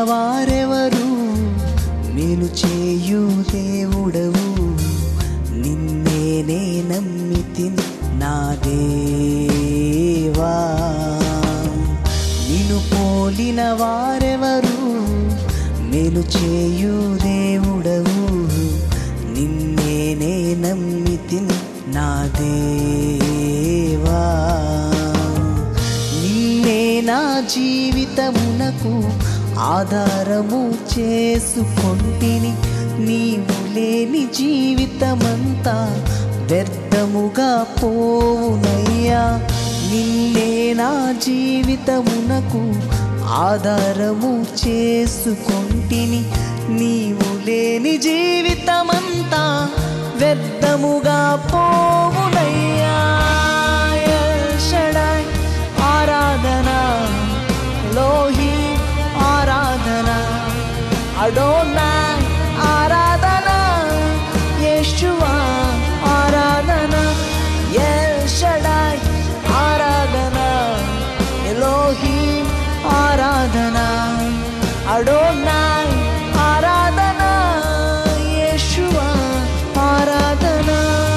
వారెవరు మేలు చేయు దేవుడవు నిన్నేనే నమ్మితి నా దేవా నిన్ను పోలిన వారెవరు మేలు చేయు దేవుడవు నిన్నేనే నమ్మితి నా దేవా నిన్నే నా జీవితమునకు ఆధారము చేసుకొంటిని నీవు లేని జీవితమంతా వ్యర్థముగా పోవునయ్యా నిన్నే నా జీవితమునకు ఆధారము చేసుకొంటిని నీవు లేని జీవితమంతా వ్యర్థముగా పోవునయ్యా ఎల్ షడాయ్ ఆరాధన లోహి ఆరాధన అడోనాయ్ ఆరాధన యేషువా ఆరాధన ఎల్ షడాయ్ ఆరాధన ఎలోహి ఆరాధన అడోనాయ్ ఆరాధన యేషువా ఆరాధన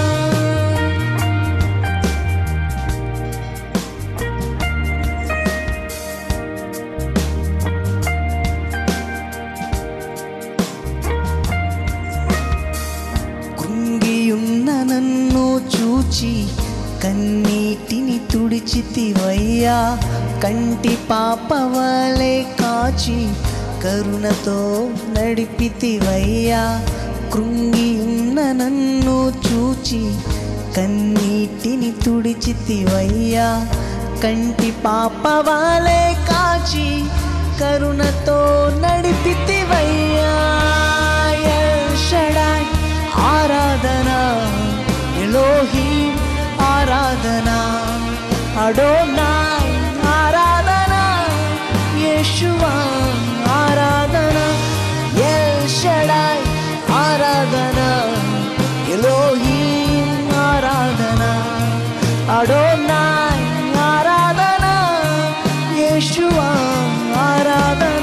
కృంగియున్న నన్ను చూచి కన్నీటిని తుడిచితివయ్యా కంటి పాపవలే కాచి కరుణతో నడిపితివయ్యా కృంగియున్న నన్ను చూచి కన్నీటిని తుడిచితివయ్యా కంటి పాపవాలే కాచి కరుణతో నడిపితివయ్యా ఎల్ షడాయ్ ఆరాధన ఎలోహి ఆరాధన అడోనాయ్ ఆరాధన యేషువా ఆరాధన ఎల్ షడాయ్ ఆరాధన ఎలోహి ఆరాధన అడోనాయ్ ఆరాధన యేషువా ఆరాధన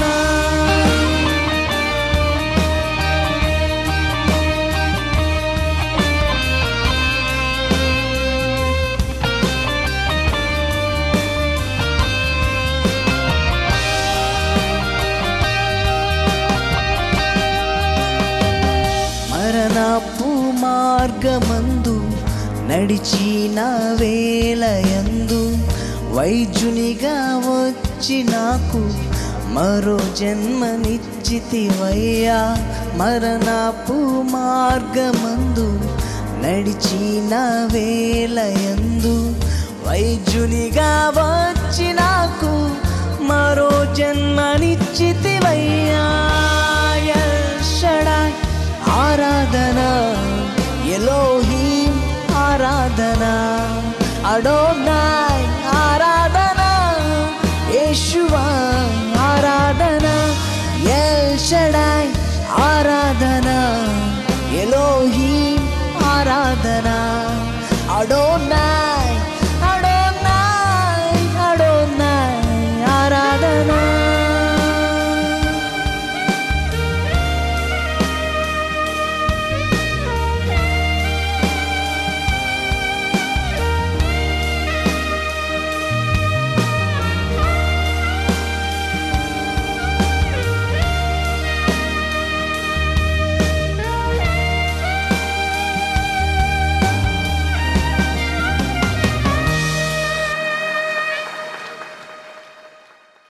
మరణపు మార్గమందు నడిచిన వేలయందు వైద్యునిగా వచ్చి నాకు మరో జన్మనిచ్చితివయ్యా మరణపు మార్గమందు నడిచిన వేలయందు వైద్యునిగా వచ్చి నాకు మరో జన్మనిచ్చితివయ్యా ఎల్ షడాయ్ ఆరాధన ఎలోహీం ఆరాధన అడోనాయ్ ఆరాధన యేషువా ఆరాధన ఎల్ షడాయ్ ఆరాధన